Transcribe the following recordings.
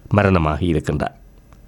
மரணமாகி இருக்கின்றார்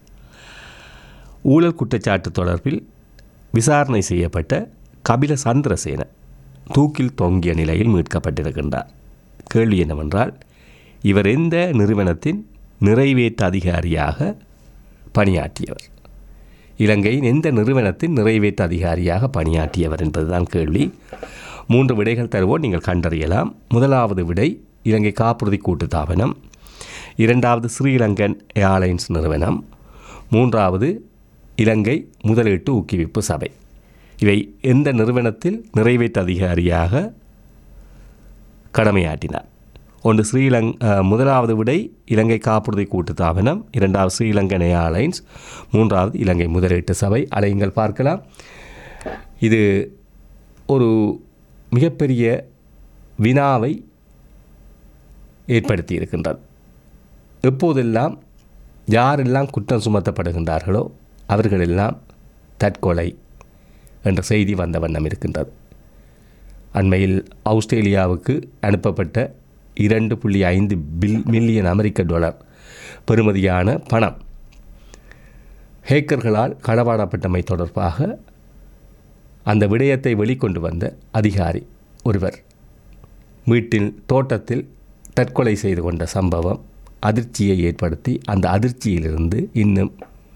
ஊழல் குற்றச்சாட்டு தொடர்பில் விசாரணை செய்யப்பட்ட கபில சந்திரசேன தூக்கில் தொங்கிய நிலையில் மீட்கப்பட்டிருக்கின்றார் கேள்வி என்னவென்றால் இவர் எந்த நிறுவனத்தின் நிறைவேற்று அதிகாரியாக பணியாற்றியவர் இலங்கையின் எந்த நிறுவனத்தின் நிறைவேற்று அதிகாரியாக பணியாற்றியவர் என்பதுதான் கேள்வி மூன்று விடைகள் தருவோம் நீங்கள் கண்டறியலாம் முதலாவது விடை இலங்கை காப்புறுதி கூட்டுத்தாபனம் இரண்டாவது ஸ்ரீலங்கன் ஏர்லைன்ஸ் நிறுவனம் மூன்றாவது இலங்கை முதலீட்டு ஊக்குவிப்பு சபை இவை எந்த நிறுவனத்தில் நிறைவேற்று அதிகாரியாக கடமையாற்றினார் ஒன்று ஸ்ரீலங் அஹ், முதலாவது விடை இலங்கை காப்புறுதி கூட்டுத்தாபனம் இரண்டாவது ஸ்ரீலங்கன் ஏர்லைன்ஸ் மூன்றாவது இலங்கை முதலீட்டு சபை அலையுங்கள் பார்க்கலாம் இது ஒரு மிகப்பெரிய வினாவை ஏற்படுத்தி இருக்கின்றது எப்போதெல்லாம் யாரெல்லாம் குற்றம் சுமத்தப்படுகின்றார்களோ அவர்களெல்லாம் தற்கொலை என்ற செய்தி வந்த வண்ணம் இருக்கின்றது அண்மையில் ஆஸ்திரேலியாவுக்கு அனுப்பப்பட்ட இரண்டு புள்ளி ஐந்து பில் மில்லியன் அமெரிக்க டாலர் பெறுமதியான பணம் ஹேக்கர்களால் களவாடப்பட்டமை தொடர்பாக அந்த விடயத்தை வெளிக்கொண்டு வந்த அதிகாரி ஒருவர் வீட்டில் தோட்டத்தில் தற்கொலை செய்து கொண்ட சம்பவம் அதிர்ச்சியை ஏற்படுத்தி அந்த அதிர்ச்சியிலிருந்து இன்னும்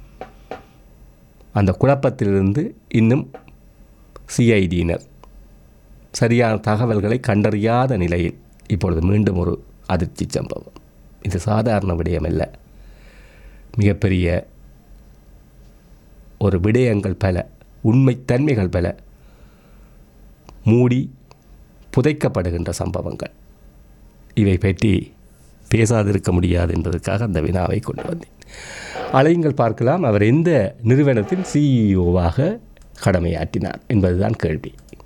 அந்த குழப்பத்திலிருந்து இன்னும் சிஐடியினர் சரியான தகவல்களை கண்டறியாத நிலையில் இப்பொழுது மீண்டும் ஒரு அதிர்ச்சி சம்பவம் இது சாதாரண விடயமல்ல மிகப்பெரிய ஒரு விடயங்கள் பல உண்மைத்தன்மைகள் பல மூடி புதைக்கப்படுகின்ற சம்பவங்கள் இவை பற்றி பேசாதிருக்க முடியாது என்பதற்காக அந்த வினாவை கொண்டு வந்தேன் அலையுங்கள் பார்க்கலாம் அவர் எந்த நிறுவனத்தின் சிஇஓவாக கடமையாற்றினார் என்பதுதான் கேள்வி